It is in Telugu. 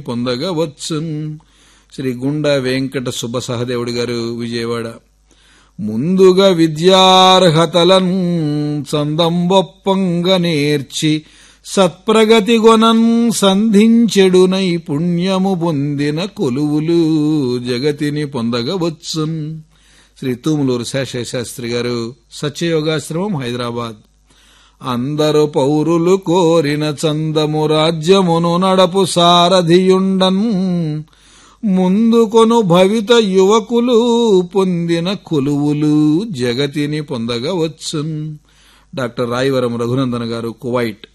పొందగవచ్చున్ శ్రీ గుండ వెంకట సుబ్బ సహదేవుడి గారు విజయవాడ ముందుగా విద్యార్హతలను చందంబొప్పంగ నేర్చి సత్ప్రగతి గొనన్ సంధించెడు నైపుణ్యము పొందిన కొలువులు జగతిని పొందగవచ్చున్ శ్రీ తూములూరు శేషయ్య శాస్త్రి గారు సత్యయోగాశ్రమం హైదరాబాద్ అందరు పౌరులు కోరిన చందము రాజ్యమును నడపు సారథియుండన్ ముందుకొను భవిత యువకులు పొందిన కొలువులు జగతిని పొందగవచ్చున్ డాక్టర్ రాయవరం రఘునందన్ గారు కువైట్